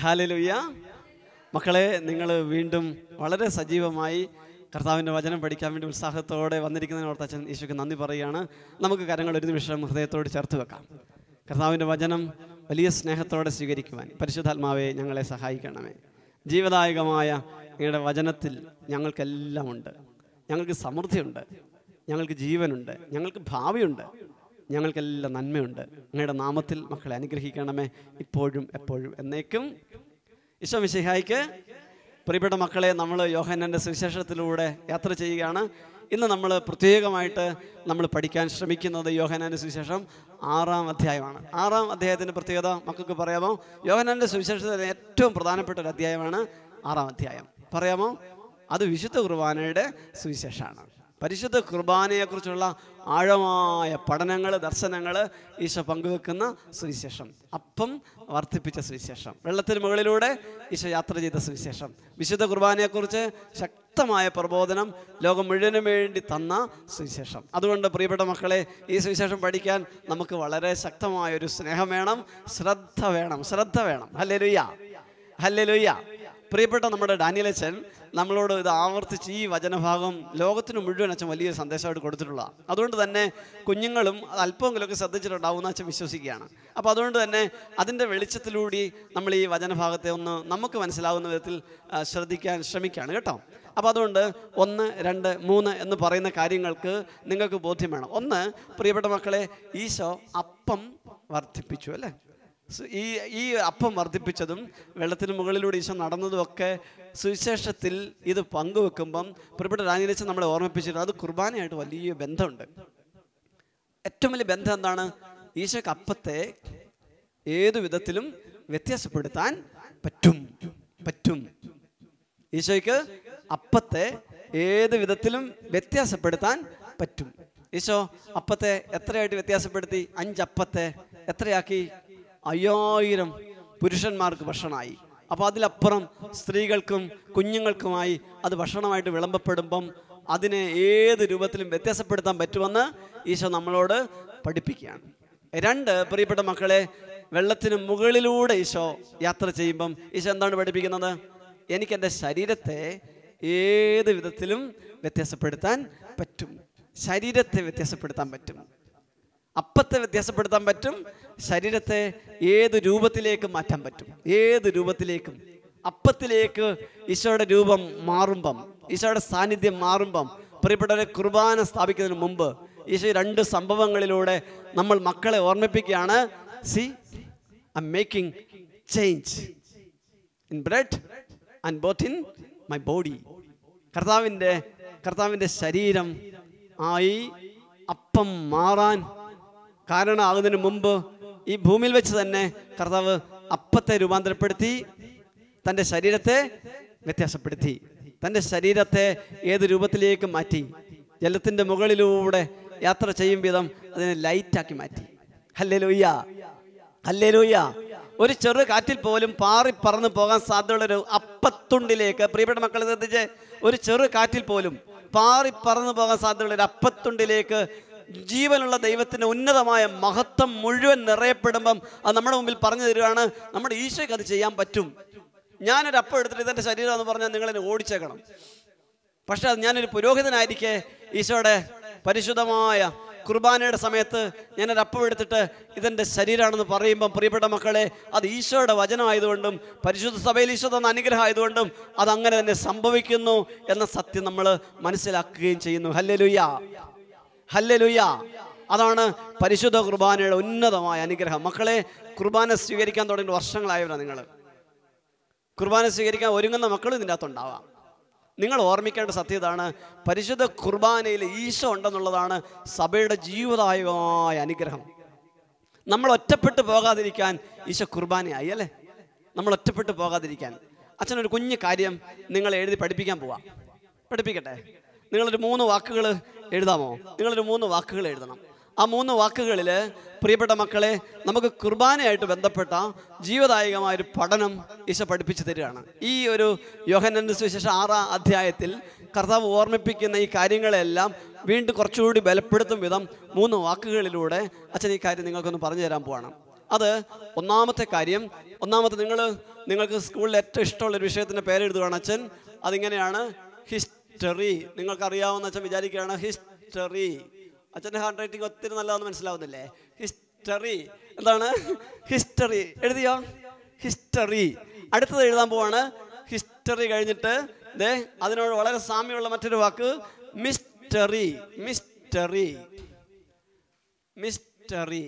ഹാലലുയ്യ മക്കളെ നിങ്ങൾ വീണ്ടും വളരെ സജീവമായി കർത്താവിൻ്റെ വചനം പഠിക്കാൻ വേണ്ടി ഉത്സാഹത്തോടെ വന്നിരിക്കുന്നതിന് ഓർത്ത് അച്ഛൻ ഈശോയ്ക്ക് നന്ദി പറയുകയാണ് നമുക്ക് കരങ്ങൾ ഒരു നിമിഷം ഹൃദയത്തോട് ചേർത്ത് വെക്കാം കർത്താവിൻ്റെ വചനം വലിയ സ്നേഹത്തോടെ സ്വീകരിക്കുവാൻ പരിശുദ്ധാത്മാവെ ഞങ്ങളെ സഹായിക്കണമേ ജീവദായകമായ നിങ്ങളുടെ വചനത്തിൽ ഞങ്ങൾക്കെല്ലാം ഉണ്ട് ഞങ്ങൾക്ക് സമൃദ്ധിയുണ്ട് ഞങ്ങൾക്ക് ജീവനുണ്ട് ഞങ്ങൾക്ക് ഭാവിയുണ്ട് ഞങ്ങൾക്കെല്ലാം നന്മയുണ്ട് അങ്ങയുടെ നാമത്തിൽ മക്കളെ അനുഗ്രഹിക്കണമേ ഇപ്പോഴും എപ്പോഴും എന്നേക്കും ഈശോ മിശിഹായിക്ക് പ്രിയപ്പെട്ട മക്കളെ നമ്മൾ യോഹന്നൻ്റെ സുവിശേഷത്തിലൂടെ യാത്ര ചെയ്യുകയാണ് ഇന്ന് നമ്മൾ പ്രത്യേകമായിട്ട് നമ്മൾ പഠിക്കാൻ ശ്രമിക്കുന്നത് യോഹന്നാൻ്റെ സുവിശേഷം ആറാം അധ്യായമാണ് ആറാം അധ്യായത്തിൻ്റെ പ്രത്യേകത മക്കൾക്ക് പറയാമോ യോഹന്നാൻ്റെ സുവിശേഷത്തിലെ ഏറ്റവും പ്രധാനപ്പെട്ട ഒരു അധ്യായമാണ് ആറാം അധ്യായം പറയാമോ അത് വിശുദ്ധ കുർബാനയുടെ സുവിശേഷമാണ് പരിശുദ്ധ കുർബാനയെക്കുറിച്ചുള്ള ആഴമായ പഠനങ്ങൾ ദർശനങ്ങൾ ഈശോ പങ്കുവെക്കുന്ന സുവിശേഷം അപ്പം വർദ്ധിപ്പിച്ച സുവിശേഷം വെള്ളത്തിന് മുകളിലൂടെ ഈശോ യാത്ര ചെയ്ത സുവിശേഷം വിശുദ്ധ കുർബാനയെക്കുറിച്ച് ശക്തമായ പ്രബോധനം ലോകം മുഴുവനും വേണ്ടി തന്ന സുവിശേഷം അതുകൊണ്ട് പ്രിയപ്പെട്ട മക്കളെ ഈ സുവിശേഷം പഠിക്കാൻ നമുക്ക് വളരെ ശക്തമായ ഒരു സ്നേഹം വേണം ശ്രദ്ധ വേണം ശ്രദ്ധ വേണം ഹല്ലേ ലുയ്യ ഹല്ലേ ലുയ്യ പ്രിയപ്പെട്ട നമ്മുടെ ഡാനിയലച്ചൻ നമ്മളോട് ഇത് ആവർത്തിച്ച് ഈ വചനഭാഗം ലോകത്തിന് മുഴുവൻ അച്ഛൻ വലിയൊരു സന്ദേശമായിട്ട് കൊടുത്തിട്ടുള്ള അതുകൊണ്ട് തന്നെ കുഞ്ഞുങ്ങളും അത് അല്പമെങ്കിലുമൊക്കെ ശ്രദ്ധിച്ചിട്ടുണ്ടാവും എന്ന് അച്ഛൻ വിശ്വസിക്കുകയാണ് അപ്പോൾ അതുകൊണ്ട് തന്നെ അതിൻ്റെ വെളിച്ചത്തിലൂടെ നമ്മൾ ഈ വചനഭാഗത്തെ ഒന്ന് നമുക്ക് മനസ്സിലാവുന്ന വിധത്തിൽ ആ, ശ്രദ്ധിക്കാൻ ശ്രമിക്കുകയാണ് കേട്ടോ അപ്പോൾ അതുകൊണ്ട് ഒന്ന് രണ്ട് മൂന്ന് എന്ന് പറയുന്ന കാര്യങ്ങൾക്ക് നിങ്ങൾക്ക് ബോധ്യം വേണം ഒന്ന് പ്രിയപ്പെട്ട മക്കളെ ഈശോ അപ്പം വർദ്ധിപ്പിച്ചു അല്ലേ സു- ഈ ഈ അപ്പം വർദ്ധിപ്പിച്ചതും വെള്ളത്തിന് മുകളിലൂടെ ഈശോ നടന്നതും ഒക്കെ സുവിശേഷത്തിൽ ഇത് പങ്കുവെക്കുമ്പം പ്രിയപ്പെട്ട രാജനീച്ച നമ്മളെ ഓർമ്മിപ്പിച്ചിട്ട് അത് കുർബാനയായിട്ട് വലിയ ബന്ധമുണ്ട് ഏറ്റവും വലിയ ബന്ധം എന്താണ് ഈശോക്ക് അപ്പത്തെ ഏതു വിധത്തിലും വ്യത്യാസപ്പെടുത്താൻ പറ്റും പറ്റും ഈശോയ്ക്ക് അപ്പത്തെ ഏത് വിധത്തിലും വ്യത്യാസപ്പെടുത്താൻ പറ്റും ഈശോ അപ്പത്തെ എത്രയായിട്ട് വ്യത്യാസപ്പെടുത്തി അഞ്ചപ്പത്തെ എത്രയാക്കി അയ്യായിരം പുരുഷന്മാർക്ക് ഭക്ഷണമായി അപ്പോൾ അതിലപ്പുറം സ്ത്രീകൾക്കും കുഞ്ഞുങ്ങൾക്കുമായി അത് ഭക്ഷണമായിട്ട് വിളമ്പപ്പെടുമ്പം അതിനെ ഏത് രൂപത്തിലും വ്യത്യാസപ്പെടുത്താൻ പറ്റുമെന്ന് ഈശോ നമ്മളോട് പഠിപ്പിക്കുകയാണ് രണ്ട് പ്രിയപ്പെട്ട മക്കളെ വെള്ളത്തിന് മുകളിലൂടെ ഈശോ യാത്ര ചെയ്യുമ്പം ഈശോ എന്താണ് പഠിപ്പിക്കുന്നത് എനിക്ക് എൻ്റെ ശരീരത്തെ ഏത് വിധത്തിലും വ്യത്യാസപ്പെടുത്താൻ പറ്റും ശരീരത്തെ വ്യത്യാസപ്പെടുത്താൻ പറ്റും അപ്പത്തെ വ്യത്യാസപ്പെടുത്താൻ പറ്റും ശരീരത്തെ ഏത് രൂപത്തിലേക്ക് മാറ്റാൻ പറ്റും ഏത് രൂപത്തിലേക്കും അപ്പത്തിലേക്ക് ഈശോയുടെ രൂപം മാറുമ്പം ഈശോയുടെ സാന്നിധ്യം മാറുമ്പം പ്രിയപ്പെട്ടവരെ കുർബാന സ്ഥാപിക്കുന്നതിന് മുമ്പ് ഈശോ ഈ രണ്ട് സംഭവങ്ങളിലൂടെ നമ്മൾ മക്കളെ ഓർമ്മിപ്പിക്കുകയാണ് see I making change in bread and both in my body കർത്താവിൻ്റെ കർത്താവിൻ്റെ ശരീരം ആയി അപ്പം മാറാൻ കാരണമാകുന്നതിന് മുമ്പ് ഈ ഭൂമിയിൽ വെച്ച് തന്നെ കർത്താവ് അപ്പത്തെ രൂപാന്തരപ്പെടുത്തി തൻ്റെ ശരീരത്തെ വ്യത്യാസപ്പെടുത്തി തൻ്റെ ശരീരത്തെ ഏത് രൂപത്തിലേക്ക് മാറ്റി ജലത്തിൻ്റെ മുകളിലൂടെ യാത്ര ചെയ്യും വിധം അതിനെ ലൈറ്റാക്കി മാറ്റി ഹല്ലേ ലൂയ്യ ഹല്ലേ ലൂയ്യ ഒരു ചെറു കാറ്റിൽ പോലും പാറി പറന്ന് പോകാൻ സാധ്യതയുള്ളൊരു അപ്പത്തുണ്ടിലേക്ക് പ്രിയപ്പെട്ട മക്കളെ ശ്രദ്ധിച്ച് ഒരു ചെറു കാറ്റിൽ പോലും പാറി പറന്ന് പോകാൻ സാധ്യതയുള്ള ഒരു അപ്പത്തുണ്ടിലേക്ക് ജീവനുള്ള ദൈവത്തിൻ്റെ ഉന്നതമായ മഹത്വം മുഴുവൻ നിറയപ്പെടുമ്പം അത് നമ്മുടെ മുമ്പിൽ പറഞ്ഞു തരികയാണ് നമ്മുടെ ഈശോയ്ക്ക് അത് ചെയ്യാൻ പറ്റും ഞാനൊരു അപ്പം എടുത്തിട്ട് ഇതെൻ്റെ ശരീരം എന്ന് പറഞ്ഞാൽ നിങ്ങളെന്നെ ഓടിച്ചേക്കണം പക്ഷെ അത് ഞാനൊരു പുരോഹിതനായിരിക്കെ ഈശോയുടെ പരിശുദ്ധമായ കുർബാനയുടെ സമയത്ത് ഞാനൊരു അപ്പം എടുത്തിട്ട് ഇതെൻ്റെ ശരീരമാണെന്ന് പറയുമ്പം പ്രിയപ്പെട്ട മക്കളെ അത് ഈശോയുടെ വചനമായതുകൊണ്ടും പരിശുദ്ധ സഭയിൽ ഈശോ തന്ന അനുഗ്രഹം ആയതുകൊണ്ടും അത് അങ്ങനെ തന്നെ സംഭവിക്കുന്നു എന്ന സത്യം നമ്മൾ മനസ്സിലാക്കുകയും ചെയ്യുന്നു ഹല്ലേലൂയ ഹല്ലേലൂയ അതാണ് പരിശുദ്ധ കുർബാനയുടെ ഉന്നതമായ അനുഗ്രഹം മക്കളെ കുർബാന സ്വീകരിക്കാൻ തുടങ്ങിയ വർഷങ്ങളായവരാണ് നിങ്ങൾ കുർബാന സ്വീകരിക്കാൻ ഒരുങ്ങുന്ന മക്കളും ഇതിൻ്റെ അകത്തുണ്ടാവാം നിങ്ങൾ ഓർമ്മിക്കേണ്ട സത്യം ഇതാണ് പരിശുദ്ധ കുർബാനയിൽ ഈശോ ഉണ്ടെന്നുള്ളതാണ് സഭയുടെ ജീവദായകമായ അനുഗ്രഹം നമ്മൾ ഒറ്റപ്പെട്ടു പോകാതിരിക്കാൻ ഈശോ കുർബാനയായി അല്ലേ നമ്മൾ ഒറ്റപ്പെട്ടു പോകാതിരിക്കാൻ അച്ഛനൊരു കുഞ്ഞു കാര്യം നിങ്ങൾ എഴുതി പഠിപ്പിക്കാൻ പോവാം പഠിപ്പിക്കട്ടെ നിങ്ങളൊരു മൂന്ന് വാക്കുകൾ എഴുതാമോ നിങ്ങളൊരു മൂന്ന് വാക്കുകൾ എഴുതണം ആ മൂന്ന് വാക്കുകളിൽ പ്രിയപ്പെട്ട മക്കളെ നമുക്ക് കുർബാനയായിട്ട് ബന്ധപ്പെട്ട ജീവദായകമായ ഒരു പഠനം ഈശോ പഠിപ്പിച്ചു തരികയാണ് ഈ ഒരു യോഹനന്റെ സുവിശേഷം ആറാം അധ്യായത്തിൽ കർത്താവ് ഓർമ്മിപ്പിക്കുന്ന ഈ കാര്യങ്ങളെല്ലാം വീണ്ടും കുറച്ചുകൂടി ബലപ്പെടുത്തും വിധം മൂന്ന് വാക്കുകളിലൂടെ അച്ഛൻ ഈ കാര്യം നിങ്ങൾക്കൊന്ന് പറഞ്ഞു തരാൻ പോവാണ് അത് ഒന്നാമത്തെ കാര്യം ഒന്നാമത്തെ നിങ്ങൾ നിങ്ങൾക്ക് സ്കൂളിൽ ഏറ്റവും ഇഷ്ടമുള്ള ഒരു വിഷയത്തിൻ്റെ പേരെഴുതുകയാണ് അച്ഛൻ അതിങ്ങനെയാണ് ഹിസ്റ്ററി നിങ്ങൾക്കറിയാവുന്ന അച്ഛൻ വിചാരിക്കുകയാണ് ഹിസ്റ്ററി അച്ഛൻ്റെ ഹാൻഡ് റൈറ്റിംഗ് ഒത്തിരി നല്ലതാണെന്ന് മനസ്സിലാവുന്നില്ലേ ഹിസ്റ്ററി എന്താണ് ഹിസ്റ്ററി എഴുതിയോ ഹിസ്റ്ററി അടുത്തത് എഴുതാൻ പോവാണ് ഹിസ്റ്ററി കഴിഞ്ഞിട്ട് ദേ അതിനോട് വളരെ സാമ്യമുള്ള മറ്റൊരു വാക്ക് മിസ്റ്ററി മിസ്റ്ററി മിസ്റ്ററി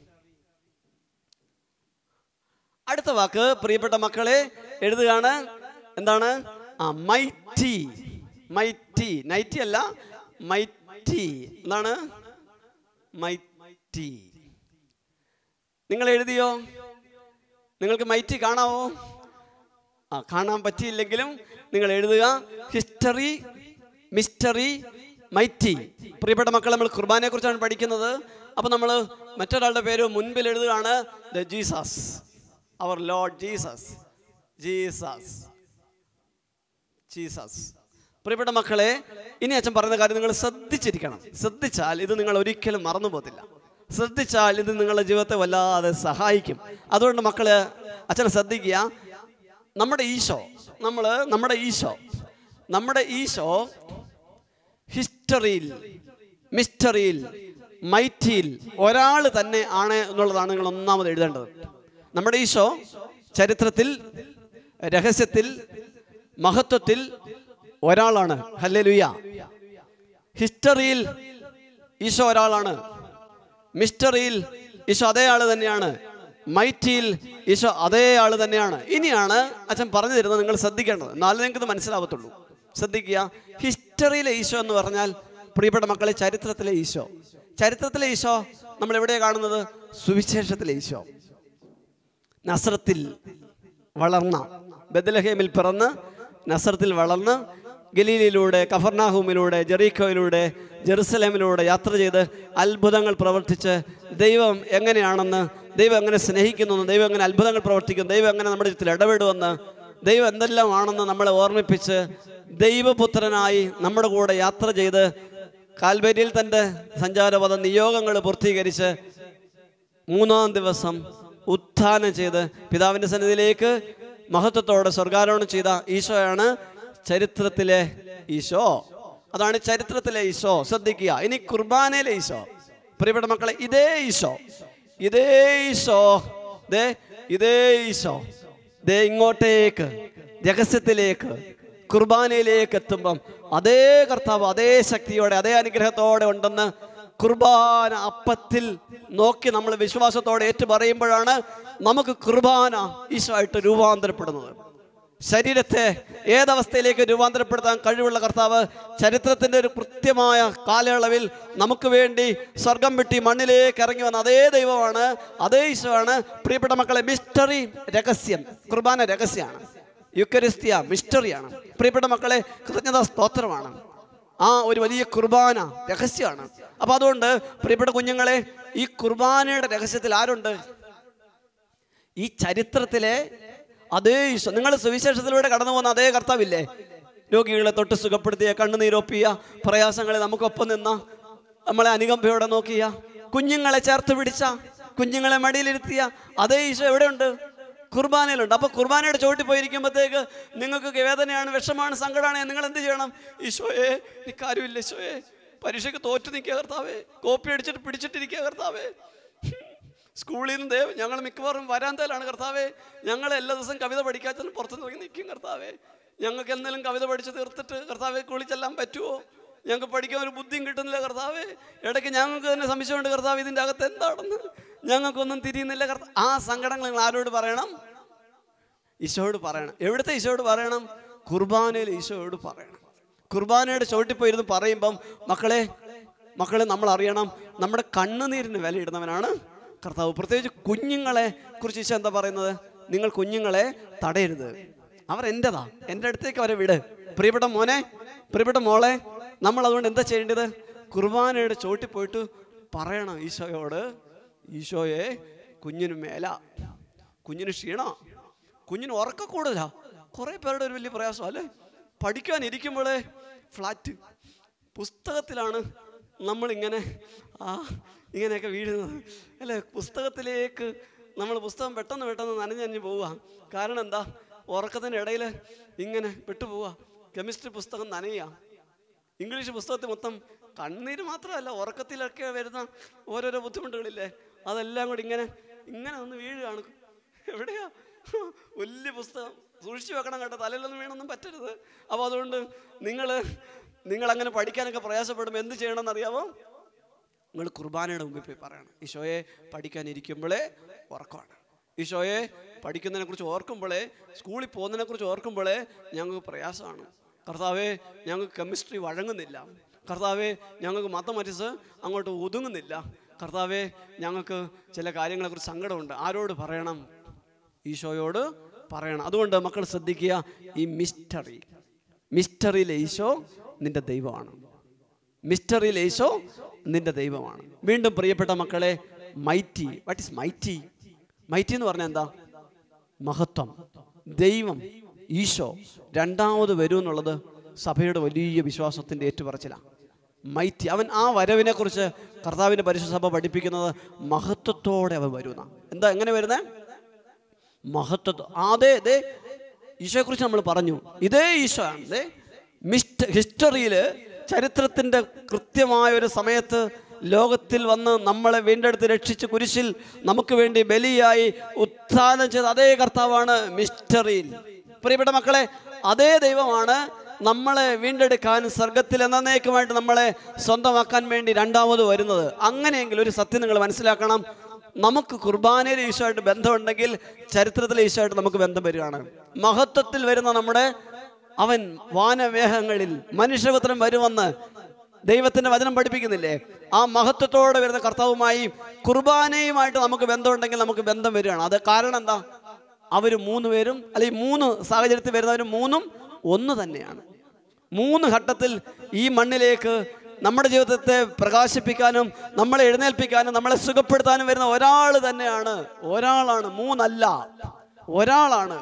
അടുത്ത വാക്ക് പ്രിയപ്പെട്ട മക്കളെ എഴുതുകയാണ് എന്താണ് ആ മൈറ്റി മൈറ്റി നൈറ്റി അല്ല മൈറ്റി എന്താണ് മൈറ്റി നിങ്ങൾ എഴുതിയോ നിങ്ങൾക്ക് മൈറ്റി കാണാവോ ആ കാണാൻ പറ്റിയില്ലെങ്കിലും നിങ്ങൾ എഴുതുക ഹിസ്റ്ററി മിസ്റ്ററി മൈറ്റി പ്രിയപ്പെട്ട മക്കൾ നമ്മൾ കുർബാനയെ കുറിച്ചാണ് പഠിക്കുന്നത് അപ്പോൾ നമ്മൾ മറ്റൊരാളുടെ പേര് മുൻപിൽ എഴുതുകയാണ് ദ ജീസസ് അവർ ലോർഡ് ജീസസ് ജീസസ് ജീസസ് പ്രിയപ്പെട്ട മക്കളെ ഇനി അച്ഛൻ പറയുന്ന കാര്യം നിങ്ങൾ ശ്രദ്ധിച്ചിരിക്കണം ശ്രദ്ധിച്ചാൽ ഇത് നിങ്ങൾ ഒരിക്കലും മറന്നു പോകത്തില്ല ശ്രദ്ധിച്ചാൽ ഇത് നിങ്ങളുടെ ജീവിതത്തെ വല്ലാതെ സഹായിക്കും അതുകൊണ്ട് മക്കള് അച്ഛനെ ശ്രദ്ധിക്കുക നമ്മുടെ ഈശോ നമ്മൾ നമ്മുടെ ഈശോ നമ്മുടെ ഈശോ ഹിസ്റ്ററിയിൽ മിസ്റ്ററിയിൽ മൈറ്റിയിൽ ഒരാൾ തന്നെ ആണ് എന്നുള്ളതാണ് നിങ്ങൾ ഒന്നാമത് എഴുതേണ്ടത് നമ്മുടെ ഈശോ ചരിത്രത്തിൽ രഹസ്യത്തിൽ മഹത്വത്തിൽ ഒരാളാണ് ഹല്ലേലൂയ ഹിസ്റ്ററിയിൽ ഈശോ ഒരാളാണ് മിസ്റ്ററിയിൽ ഈശോ അതേ ആള് തന്നെയാണ് മൈറ്റിയിൽ ഈശോ അതേ ആള് തന്നെയാണ് ഇനിയാണ് അച്ഛൻ പറഞ്ഞു തരുന്നത് നിങ്ങൾ ശ്രദ്ധിക്കേണ്ടത് എന്നാലും നിങ്ങൾക്ക് ഇത് മനസ്സിലാവത്തുള്ളൂ ശ്രദ്ധിക്കുക ഹിസ്റ്ററിയിലെ ഈശോ എന്ന് പറഞ്ഞാൽ പ്രിയപ്പെട്ട മക്കളെ ചരിത്രത്തിലെ ഈശോ ചരിത്രത്തിലെ ഈശോ നമ്മൾ എവിടെയാണ് കാണുന്നത് സുവിശേഷത്തിലെ ഈശോ നസ്രത്തിൽ വളർന്ന ബദലഹേമിൽ പിറന്ന് നസ്രത്തിൽ വളർന്ന് ഗലീലിലൂടെ കഫർനാഹൂമിലൂടെ ജെറീഖോയിലൂടെ ജെറുസലേമിലൂടെ യാത്ര ചെയ്ത് അത്ഭുതങ്ങൾ പ്രവർത്തിച്ച് ദൈവം എങ്ങനെയാണെന്ന് ദൈവം എങ്ങനെ സ്നേഹിക്കുന്നു ദൈവം എങ്ങനെ അത്ഭുതങ്ങൾ പ്രവർത്തിക്കുന്നു ദൈവം എങ്ങനെ നമ്മുടെ ജീവിതത്തിൽ ഇടപെടുമെന്ന് ദൈവം എന്തെല്ലാം ആണെന്ന് നമ്മളെ ഓർമ്മിപ്പിച്ച് ദൈവപുത്രനായി നമ്മുടെ കൂടെ യാത്ര ചെയ്ത് കാൽബരിയിൽ തൻ്റെ സഞ്ചാരപഥ നിയോഗങ്ങൾ പൂർത്തീകരിച്ച് മൂന്നാം ദിവസം ഉത്ഥാനം ചെയ്ത് പിതാവിൻ്റെ സന്നിധിയിലേക്ക് മഹത്വത്തോടെ സ്വർഗാരോഹണം ചെയ്ത ഈശോയാണ് ചരിത്രത്തിലെ ഈശോ അതാണ് ചരിത്രത്തിലെ ഈശോ ശ്രദ്ധിക്കുക ഇനി കുർബാനയിലെ ഈശോ പ്രിയപ്പെട്ട മക്കളെ ഇതേ ഈശോ ഇതേ ഈശോ ദേ ഇതേ ഈശോ ദേ ഇങ്ങോട്ടേക്ക് രഹസ്യത്തിലേക്ക് കുർബാനയിലേക്ക് എത്തുമ്പം അതേ കർത്താവ് അതേ ശക്തിയോടെ അതേ അനുഗ്രഹത്തോടെ ഉണ്ടെന്ന് കുർബാന അപ്പത്തിൽ നോക്കി നമ്മൾ വിശ്വാസത്തോടെ ഏറ്റു പറയുമ്പോഴാണ് നമുക്ക് കുർബാന ഈശോ ആയിട്ട് രൂപാന്തരപ്പെടുന്നത് ശരീരത്തെ ഏതവസ്ഥയിലേക്ക് രൂപാന്തരപ്പെടുത്താൻ കഴിവുള്ള കർത്താവ് ചരിത്രത്തിന്റെ ഒരു കൃത്യമായ കാലയളവിൽ നമുക്ക് വേണ്ടി സ്വർഗം വിട്ടി മണ്ണിലേക്ക് ഇറങ്ങി വന്ന അതേ ദൈവമാണ് അതേ ഈശോയാണ് പ്രിയപ്പെട്ട മക്കളെ മിസ്റ്ററി രഹസ്യം കുർബാന രഹസ്യമാണ് യുക്കരിസ്തിയ മിസ്റ്ററിയാണ് പ്രിയപ്പെട്ട മക്കളെ കൃതജ്ഞതാ സ്തോത്രമാണ് ആ ഒരു വലിയ കുർബാന രഹസ്യമാണ് അപ്പൊ അതുകൊണ്ട് പ്രിയപ്പെട്ട കുഞ്ഞുങ്ങളെ ഈ കുർബാനയുടെ രഹസ്യത്തിൽ ആരുണ്ട് ഈ ചരിത്രത്തിലെ അതേ ഈശോ നിങ്ങൾ സുവിശേഷത്തിലൂടെ കടന്നു പോകുന്ന അതേ കർത്താവില്ലേ രോഗികളെ തൊട്ട് സുഖപ്പെടുത്തിയ കണ്ണുനീരൊപ്പിയ പ്രയാസങ്ങളെ നമുക്കൊപ്പം നിന്ന നമ്മളെ അനുകമ്പയോടെ നോക്കിയ കുഞ്ഞുങ്ങളെ ചേർത്ത് പിടിച്ച കുഞ്ഞുങ്ങളെ മടിയിലിരുത്തിയ അതേ ഈശോ എവിടെയുണ്ട് കുർബാനയിലുണ്ട് അപ്പൊ കുർബാനയുടെ ചോട്ടിൽ പോയിരിക്കുമ്പോഴത്തേക്ക് നിങ്ങൾക്ക് വേദനയാണ് വിഷമാണ് സങ്കടമാണ് നിങ്ങൾ എന്ത് ചെയ്യണം ഈശോയെ നിക്കാരുമില്ല ഈശോയെ പരീക്ഷയ്ക്ക് തോറ്റു നിൽക്കുക കർത്താവേ കോപ്പി അടിച്ചിട്ട് പിടിച്ചിട്ടിരിക്കുക കർത്താവേ സ്കൂളിൽ നിന്ന് ദേ ഞങ്ങൾ മിക്കവാറും വരാന്തയിലാണ് കർത്താവേ ഞങ്ങൾ എല്ലാ ദിവസവും കവിത പഠിക്കാത്തതിന് പുറത്തു നോക്കി നിൽക്കും കർത്താവേ ഞങ്ങൾക്ക് എന്തെങ്കിലും കവിത പഠിച്ച് തീർത്തിട്ട് കർത്താവെ കുളിച്ചെല്ലാം പറ്റുമോ ഞങ്ങൾക്ക് പഠിക്കാൻ ഒരു ബുദ്ധിയും കിട്ടുന്നില്ല കർത്താവേ ഇടയ്ക്ക് ഞങ്ങൾക്ക് തന്നെ സംശയമുണ്ട് കർത്താവ് ഇതിൻ്റെ അകത്ത് എന്താണെന്ന് ഞങ്ങൾക്കൊന്നും തിരിയുന്നില്ല കർത്താവ് ആ സങ്കടങ്ങൾ നിങ്ങൾ ആരോട് പറയണം ഈശോയോട് പറയണം എവിടുത്തെ ഈശോയോട് പറയണം കുർബാനയിൽ ഈശോയോട് പറയണം കുർബാനയുടെ ചോട്ടിൽ പോയിരുന്ന് പറയുമ്പം മക്കളെ മക്കളെ നമ്മൾ അറിയണം നമ്മുടെ കണ്ണുനീരിന് വിലയിടുന്നവനാണ് കർത്താവ് പ്രത്യേകിച്ച് കുഞ്ഞുങ്ങളെ കുറിച്ച് ഈശോ എന്താ പറയുന്നത് നിങ്ങൾ കുഞ്ഞുങ്ങളെ തടയരുത് അവർ എൻ്റെതാ എൻ്റെ അടുത്തേക്ക് അവരെ വിട് പ്രിയപ്പെട്ട മോനെ പ്രിയപ്പെട്ട മോളെ നമ്മൾ അതുകൊണ്ട് എന്താ ചെയ്യേണ്ടത് കുർബാനയുടെ ചോട്ടിൽ പോയിട്ട് പറയണം ഈശോയോട് ഈശോയെ കുഞ്ഞിന് മേല കുഞ്ഞിന് ക്ഷീണ കുഞ്ഞിന് ഉറക്ക കൂടുതലാ കുറേ പേരുടെ ഒരു വലിയ പ്രയാസം അല്ലേ പഠിക്കാൻ ഇരിക്കുമ്പോഴേ ഫ്ലാറ്റ് പുസ്തകത്തിലാണ് നമ്മളിങ്ങനെ ആ ഇങ്ങനെയൊക്കെ വീഴുന്നത് അല്ലേ പുസ്തകത്തിലേക്ക് നമ്മൾ പുസ്തകം പെട്ടെന്ന് പെട്ടെന്ന് നനഞ്ഞഞ്ഞ് പോവുക കാരണം എന്താ ഉറക്കത്തിൻ്റെ ഇടയിൽ ഇങ്ങനെ വിട്ടുപോവുക കെമിസ്ട്രി പുസ്തകം നനയുക ഇംഗ്ലീഷ് പുസ്തകത്തിൽ മൊത്തം കണ്ണീര് മാത്രമല്ല ഉറക്കത്തിലൊക്കെ വരുന്ന ഓരോരോ ബുദ്ധിമുട്ടുകളില്ലേ അതെല്ലാം കൂടി ഇങ്ങനെ ഇങ്ങനെ ഒന്ന് വീഴുകയാണ് എവിടെയാ വലിയ പുസ്തകം സൂക്ഷിച്ചു വെക്കണം കേട്ടോ തലയിലൊന്നും വീണൊന്നും പറ്റരുത് അപ്പോൾ അതുകൊണ്ട് നിങ്ങൾ നിങ്ങൾ അങ്ങനെ പഠിക്കാനൊക്കെ പ്രയാസപ്പെടുമ്പോൾ എന്ത് ചെയ്യണമെന്ന് അറിയാമോ നിങ്ങൾ കുർബാനയുടെ മുമ്പിൽ പോയി പറയണം ഈശോയെ പഠിക്കാനിരിക്കുമ്പോഴേ ഉറക്കമാണ് ഈശോയെ പഠിക്കുന്നതിനെ കുറിച്ച് ഓർക്കുമ്പോഴേ സ്കൂളിൽ പോകുന്നതിനെ കുറിച്ച് ഓർക്കുമ്പോഴേ ഞങ്ങൾക്ക് പ്രയാസമാണ് കർത്താവെ ഞങ്ങൾക്ക് കെമിസ്ട്രി വഴങ്ങുന്നില്ല കർത്താവെ ഞങ്ങൾക്ക് മാത്തമാറ്റിക്സ് അങ്ങോട്ട് ഒതുങ്ങുന്നില്ല കർത്താവെ ഞങ്ങൾക്ക് ചില കാര്യങ്ങളെക്കുറിച്ച് സങ്കടമുണ്ട് ആരോട് പറയണം ഈശോയോട് പറയണം അതുകൊണ്ട് മക്കൾ ശ്രദ്ധിക്കുക ഈ മിസ്റ്ററി മിസ്റ്ററിയിലെ ഈശോ നിന്റെ ദൈവമാണ് മിസ്റ്ററിയിൽ ഈശോ നിന്റെ ദൈവമാണ് വീണ്ടും പ്രിയപ്പെട്ട മക്കളെ mighty what is mighty mighty എന്ന് പറഞ്ഞാൽ എന്താ മഹത്വം ദൈവം ഈശോ രണ്ടാമത് വരും എന്നുള്ളത് സഭയുടെ വലിയ വിശ്വാസത്തിൻ്റെ ഏറ്റുപറച്ചിലാണ് മൈറ്റി അവൻ ആ വരവിനെ കുറിച്ച് കർത്താവിൻ്റെ പരിശുദ്ധ സഭ പഠിപ്പിക്കുന്നത് മഹത്വത്തോടെ അവൻ വരുന്ന എന്താ എങ്ങനെ വരുന്നേ മഹത്വ അതെ അതെ ഈശോയെക്കുറിച്ച് നമ്മൾ പറഞ്ഞു ഇതേ ഈശോ ആണ് ദേ മിസ്റ്റ ഹിസ്റ്ററിയിൽ ചരിത്രത്തിൻ്റെ കൃത്യമായ ഒരു സമയത്ത് ലോകത്തിൽ വന്ന് നമ്മളെ വീണ്ടെടുത്ത് രക്ഷിച്ച് കുരിശിൽ നമുക്ക് വേണ്ടി ബലിയായി ഉത്ഥാനം ചെയ്ത അതേ കർത്താവാണ് മിസ്റ്ററിയിൽ പ്രിയപ്പെട്ട മക്കളെ അതേ ദൈവമാണ് നമ്മളെ വീണ്ടെടുക്കാൻ സ്വർഗത്തിൽ എന്നേക്കുമായിട്ട് നമ്മളെ സ്വന്തമാക്കാൻ വേണ്ടി രണ്ടാമത് വരുന്നത് അങ്ങനെയെങ്കിൽ ഒരു സത്യം നിങ്ങൾ മനസ്സിലാക്കണം നമുക്ക് കുർബാനയിൽ ഈശോയായിട്ട് ബന്ധമുണ്ടെങ്കിൽ ചരിത്രത്തിലെ ഈശോയായിട്ട് നമുക്ക് ബന്ധം വരികയാണ് മഹത്വത്തിൽ വരുന്ന നമ്മുടെ അവൻ വാനമേഹങ്ങളിൽ മനുഷ്യപുത്രൻ വരുമെന്ന് ദൈവത്തിന്റെ വചനം പഠിപ്പിക്കുന്നില്ലേ ആ മഹത്വത്തോടെ വരുന്ന കർത്താവുമായി കുർബാനയുമായിട്ട് നമുക്ക് ബന്ധമുണ്ടെങ്കിൽ നമുക്ക് ബന്ധം വരികയാണ് അത് കാരണം എന്താ അവർ മൂന്ന് പേരും അല്ലെങ്കിൽ മൂന്ന് സാഹചര്യത്തിൽ വരുന്നവർ മൂന്നും ഒന്ന് തന്നെയാണ് മൂന്ന് ഘട്ടത്തിൽ ഈ മണ്ണിലേക്ക് നമ്മുടെ ജീവിതത്തെ പ്രകാശിപ്പിക്കാനും നമ്മളെ എഴുന്നേൽപ്പിക്കാനും നമ്മളെ സുഖപ്പെടുത്താനും വരുന്ന ഒരാൾ തന്നെയാണ് ഒരാളാണ് മൂന്നല്ല ഒരാളാണ്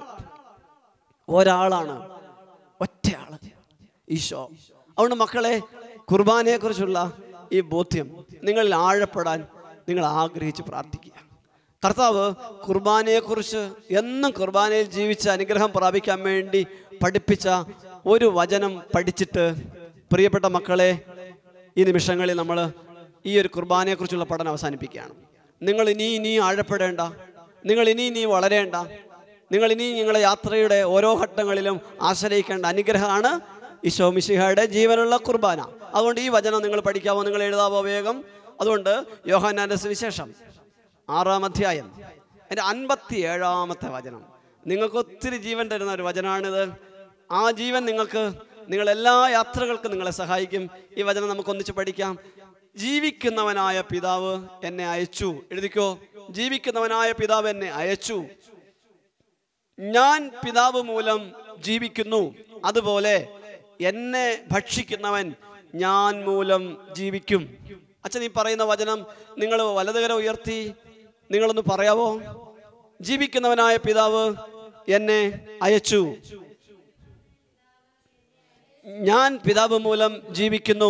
ഒരാളാണ് ഒറ്റയാള് ഈശോ അതുകൊണ്ട് മക്കളെ കുർബാനയെക്കുറിച്ചുള്ള ഈ ബോധ്യം നിങ്ങളിൽ ആഴപ്പെടാൻ നിങ്ങൾ ആഗ്രഹിച്ച് പ്രാർത്ഥിക്കുക കർത്താവ് കുർബാനയെക്കുറിച്ച് എന്നും കുർബാനയിൽ ജീവിച്ച് അനുഗ്രഹം പ്രാപിക്കാൻ വേണ്ടി പഠിപ്പിച്ച ഒരു വചനം പഠിച്ചിട്ട് പ്രിയപ്പെട്ട മക്കളെ ഈ നിമിഷങ്ങളിൽ നമ്മൾ ഈ ഒരു കുർബാനയെക്കുറിച്ചുള്ള പഠനം അവസാനിപ്പിക്കുകയാണ് നിങ്ങൾ ഇനി ഇനി ആഴപ്പെടേണ്ട നിങ്ങൾ ഇനി ഇനി വളരേണ്ട നിങ്ങൾ ഇനി നിങ്ങളുടെ യാത്രയുടെ ഓരോ ഘട്ടങ്ങളിലും ആശ്രയിക്കേണ്ട അനുഗ്രഹമാണ് ഈശോ മിശിഹയുടെ ജീവനുള്ള കുർബാന അതുകൊണ്ട് ഈ വചനം നിങ്ങൾ പഠിക്കാമോ നിങ്ങൾ എഴുതാവോ വേഗം അതുകൊണ്ട് യോഹാനാന്റെ സുവിശേഷം ആറാം അധ്യായം എൻ്റെ അൻപത്തി ഏഴാമത്തെ വചനം നിങ്ങൾക്ക് ഒത്തിരി ജീവൻ തരുന്ന ഒരു വചനമാണിത് ആ ജീവൻ നിങ്ങൾക്ക് നിങ്ങൾ എല്ലാ യാത്രകൾക്കും നിങ്ങളെ സഹായിക്കും ഈ വചനം നമുക്ക് ഒന്നിച്ച് പഠിക്കാം ജീവിക്കുന്നവനായ പിതാവ് എന്നെ അയച്ചു എഴുതിക്കോ ജീവിക്കുന്നവനായ പിതാവ് എന്നെ അയച്ചു ഞാൻ പിതാവ് മൂലം ജീവിക്കുന്നു അതുപോലെ എന്നെ ഭക്ഷിക്കുന്നവൻ ഞാൻ മൂലം ജീവിക്കും അച്ഛൻ ഈ പറയുന്ന വചനം നിങ്ങൾ വലതുകര ഉയർത്തി നിങ്ങളൊന്ന് പറയാവോ ജീവിക്കുന്നവനായ പിതാവ് എന്നെ അയച്ചു ഞാൻ പിതാവ് മൂലം ജീവിക്കുന്നു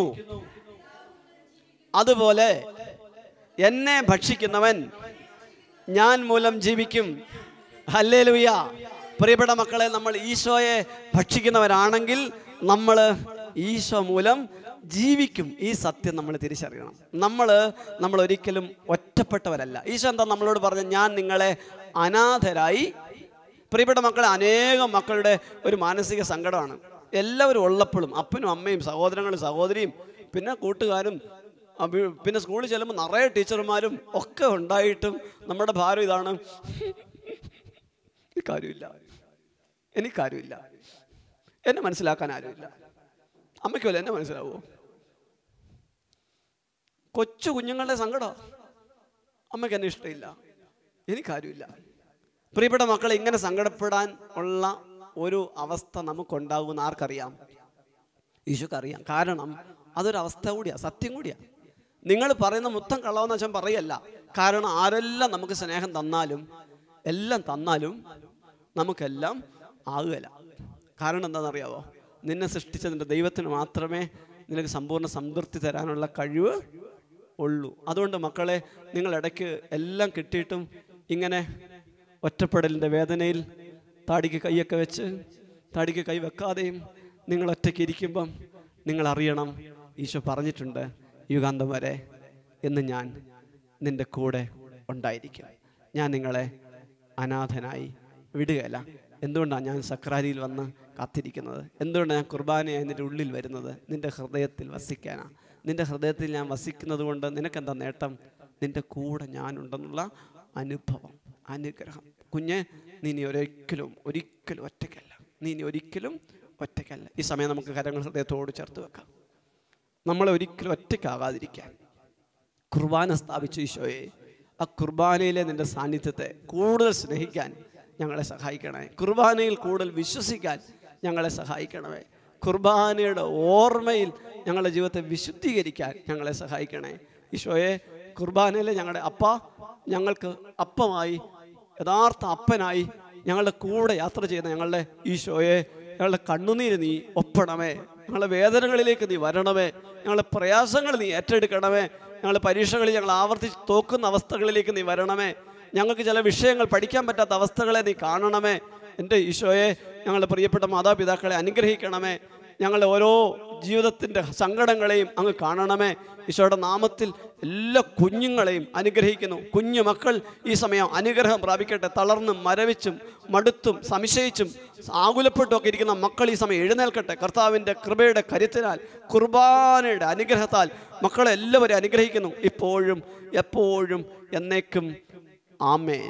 അതുപോലെ എന്നെ ഭക്ഷിക്കുന്നവൻ ഞാൻ മൂലം ജീവിക്കും ഹല്ലേലൂയ പ്രിയപ്പെട്ട മക്കളെ നമ്മൾ ഈശോയെ ഭക്ഷിക്കുന്നവരാണെങ്കിൽ നമ്മൾ ഈശോ മൂലം ജീവിക്കും ഈ സത്യം നമ്മൾ തിരിച്ചറിയണം നമ്മൾ നമ്മൾ ഒരിക്കലും ഒറ്റപ്പെട്ടവരല്ല ഈശോ എന്താ നമ്മളോട് പറഞ്ഞ ഞാൻ നിങ്ങളെ അനാഥരായി പ്രിയപ്പെട്ട മക്കളെ അനേകം മക്കളുടെ ഒരു മാനസിക സങ്കടമാണ് എല്ലാവരും ഉള്ളപ്പോഴും അപ്പനും അമ്മയും സഹോദരങ്ങളും സഹോദരിയും പിന്നെ കൂട്ടുകാരും അഭി- പിന്നെ സ്കൂളിൽ ചെല്ലുമ്പോൾ നിറയെ ടീച്ചർമാരും ഒക്കെ ഉണ്ടായിട്ടും നമ്മുടെ ഭാരം ഇതാണ് എനിക്ക് കാര്യമില്ല എനിക്ക് കാര്യമില്ല എന്നെ മനസ്സിലാക്കാൻ ആരുമില്ല അമ്മയ്ക്ക് വല്ല എന്നെ മനസ്സിലാവുമോ കൊച്ചു കുഞ്ഞുങ്ങളുടെ സങ്കടം അമ്മയ്ക്ക് എന്നെ ഇഷ്ടമില്ല എനിക്കാരുമില്ല പ്രിയപ്പെട്ട മക്കളെ ഇങ്ങനെ സങ്കടപ്പെടാൻ ഉള്ള ഒരു അവസ്ഥ നമുക്കുണ്ടാകുമെന്ന് ആർക്കറിയാം ഈശോക്ക് അറിയാം കാരണം അതൊരു അവസ്ഥ കൂടിയാ സത്യം കൂടിയാ നിങ്ങൾ പറയുന്ന മൊത്തം കള്ളവെന്ന് വെച്ചാൽ പറയല്ല കാരണം ആരെല്ലാം നമുക്ക് സ്നേഹം തന്നാലും എല്ലാം തന്നാലും നമുക്കെല്ലാം ആകുകയില്ല കാരണം എന്താണെന്നറിയാവോ നിന്നെ സൃഷ്ടിച്ച നിന്റെ ദൈവത്തിന് മാത്രമേ നിനക്ക് സമ്പൂർണ്ണ സംതൃപ്തി തരാനുള്ള കഴിവ് ഉള്ളൂ അതുകൊണ്ട് മക്കളെ നിങ്ങൾ ഇടയ്ക്ക് എല്ലാം കിട്ടിയിട്ടും ഇങ്ങനെ ഒറ്റപ്പെടലിൻ്റെ വേദനയിൽ താടിക്ക് കൈയൊക്കെ വെച്ച് താടിക്ക് കൈ വെക്കാതെയും നിങ്ങൾ ഒറ്റയ്ക്ക് ഇരിക്കുമ്പം നിങ്ങൾ അറിയണം ഈശോ പറഞ്ഞിട്ടുണ്ട് യുഗാന്തം വരെ എന്ന് ഞാൻ നിന്റെ കൂടെ ഉണ്ടായിരിക്കും ഞാൻ നിങ്ങളെ അനാഥനായി വിടുകയല്ല എന്തുകൊണ്ടാണ് ഞാൻ സക്രാരിയിൽ വന്ന് കാത്തിരിക്കുന്നത് എന്തുകൊണ്ടാണ് ഞാൻ കുർബാനയായി നിന്റെ ഉള്ളിൽ വരുന്നത് നിന്റെ ഹൃദയത്തിൽ വസിക്കാനാണ് നിന്റെ ഹൃദയത്തിൽ ഞാൻ വസിക്കുന്നത് കൊണ്ട് നിനക്കെന്താ നേട്ടം നിന്റെ കൂടെ ഞാനുണ്ടെന്നുള്ള അനുഭവം അനുഗ്രഹം കുഞ്ഞെ നീ ഇനി ഒരിക്കലും ഒരിക്കലും ഒറ്റയ്ക്കല്ല നീ ഇനി ഒരിക്കലും ഒറ്റയ്ക്കല്ല ഈ സമയം നമുക്ക് കരങ്ങൾ ഹൃദയത്തോട് ചേർത്ത് വെക്കാം നമ്മളെ ഒരിക്കലും ഒറ്റയ്ക്കാകാതിരിക്കാൻ കുർബാന സ്ഥാപിച്ച ഈശോയെ ആ കുർബാനയിലെ നിന്റെ സാന്നിധ്യത്തെ കൂടുതൽ സ്നേഹിക്കാൻ ഞങ്ങളെ സഹായിക്കണമേ കുർബാനയിൽ കൂടുതൽ വിശ്വസിക്കാൻ ഞങ്ങളെ സഹായിക്കണമേ കുർബാനയുടെ ഓർമ്മയിൽ ഞങ്ങളുടെ ജീവിതത്തെ വിശുദ്ധീകരിക്കാൻ ഞങ്ങളെ സഹായിക്കണേ ഈശോയെ കുർബാനയിലെ ഞങ്ങളുടെ അപ്പ ഞങ്ങൾക്ക് അപ്പമായി യഥാർത്ഥ അപ്പനായി ഞങ്ങളുടെ കൂടെ യാത്ര ചെയ്യുന്ന ഞങ്ങളുടെ ഈശോയെ ഞങ്ങളുടെ കണ്ണുനീര് നീ ഒപ്പണമേ ഞങ്ങളുടെ വേദനകളിലേക്ക് നീ വരണമേ ഞങ്ങളുടെ പ്രയാസങ്ങൾ നീ ഏറ്റെടുക്കണമേ ഞങ്ങളുടെ പരീക്ഷകളിൽ ഞങ്ങൾ ആവർത്തിച്ച് തോക്കുന്ന അവസ്ഥകളിലേക്ക് നീ വരണമേ ഞങ്ങൾക്ക് ചില വിഷയങ്ങൾ പഠിക്കാൻ പറ്റാത്ത അവസ്ഥകളെ നീ കാണണമേ എൻ്റെ ഈശോയെ ഞങ്ങളുടെ പ്രിയപ്പെട്ട മാതാപിതാക്കളെ അനുഗ്രഹിക്കണമേ ഞങ്ങളുടെ ഓരോ ജീവിതത്തിൻ്റെ സങ്കടങ്ങളെയും അങ്ങ് കാണണമേ ഈശോയുടെ നാമത്തിൽ എല്ലാ കുഞ്ഞുങ്ങളെയും അനുഗ്രഹിക്കുന്നു കുഞ്ഞു മക്കൾ ഈ സമയം അനുഗ്രഹം പ്രാപിക്കട്ടെ തളർന്നും മരവിച്ചും മടുത്തും സംശയിച്ചും ആകുലപ്പെട്ടും ഒക്കെ ഇരിക്കുന്ന മക്കൾ ഈ സമയം എഴുന്നേൽക്കട്ടെ കർത്താവിൻ്റെ കൃപയുടെ കരുത്തിനാൽ കുർബാനയുടെ അനുഗ്രഹത്താൽ മക്കളെ എല്ലാവരും അനുഗ്രഹിക്കുന്നു ഇപ്പോഴും എപ്പോഴും എന്നേക്കും ആമേൻ